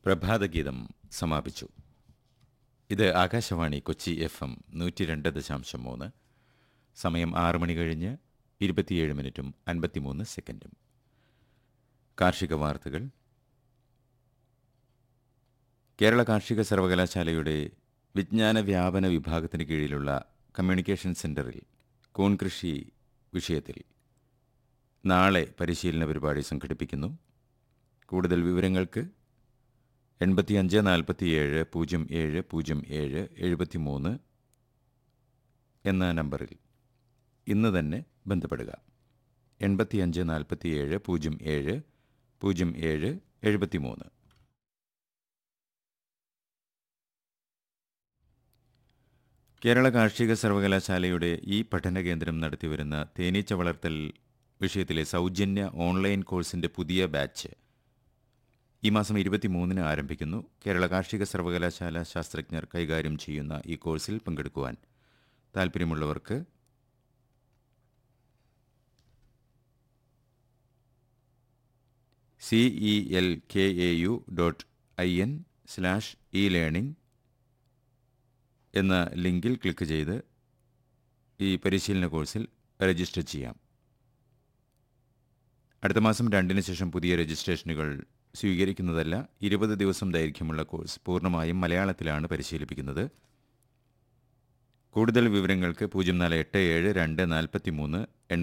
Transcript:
പ്രഭാതഗീതം സമാപിച്ചു ഇത് Akashvani Kochi F M നൂറ്റി രണ്ട് ദശാംശം മൂന്ന് സമയം ആറ് മണി കഴിഞ്ഞ് ഇരുപത്തിയേഴ് മിനിറ്റും അൻപത്തിമൂന്ന് സെക്കൻഡും കാർഷിക വാർത്തകൾ കേരള കാർഷിക സർവകലാശാലയുടെ വിജ്ഞാന വ്യാപന വിഭാഗത്തിന് കീഴിലുള്ള കമ്മ്യൂണിക്കേഷൻ സെന്ററിൽ കൂൺ കൃഷി വിഷയത്തിൽ നാളെ പരിശീലന പരിപാടി സംഘടിപ്പിക്കുന്നു കൂടുതൽ വിവരങ്ങൾക്ക് എൺപത്തിയഞ്ച് നാൽപ്പത്തിയേഴ് പൂജ്യം ഏഴ് പൂജ്യം ഏഴ് എഴുപത്തിമൂന്ന് എന്ന നമ്പറിൽ ഇന്ന് തന്നെ ബന്ധപ്പെടുക എൺപത്തിയഞ്ച് നാൽപ്പത്തിയേഴ് പൂജ്യം ഏഴ് പൂജ്യം ഏഴ് എഴുപത്തിമൂന്ന് കേരള കാർഷിക സർവകലാശാലയുടെ ഈ പഠന കേന്ദ്രം നടത്തിവരുന്ന തേനീച്ച വളർത്തൽ വിഷയത്തിലെ സൗജന്യ ഓൺലൈൻ കോഴ്സിന്റെ പുതിയ ബാച്ച് ഈ മാസം ഇരുപത്തിമൂന്നിന് ആരംഭിക്കുന്നു കേരള കാർഷിക സർവകലാശാല ശാസ്ത്രജ്ഞർ കൈകാര്യം ചെയ്യുന്ന ഈ കോഴ്സിൽ പങ്കെടുക്കുവാൻ താൽപ്പര്യമുള്ളവർക്ക് C E L K A U dot I N slash e learning എന്ന ലിങ്കിൽ ക്ലിക്ക് ചെയ്ത് ഈ പരിശീലന കോഴ്സിൽ രജിസ്റ്റർ ചെയ്യാം അടുത്ത മാസം രണ്ടിന് ശേഷം പുതിയ രജിസ്ട്രേഷനുകൾ സ്വീകരിക്കുന്നതല്ല ഇരുപത് ദിവസം ദൈർഘ്യമുള്ള കോഴ്സ് പൂർണ്ണമായും മലയാളത്തിലാണ് പരിശീലിപ്പിക്കുന്നത് കൂടുതൽ വിവരങ്ങൾക്ക് പൂജ്യം നാല് എട്ട് ഏഴ് രണ്ട് നാൽപ്പത്തി മൂന്ന്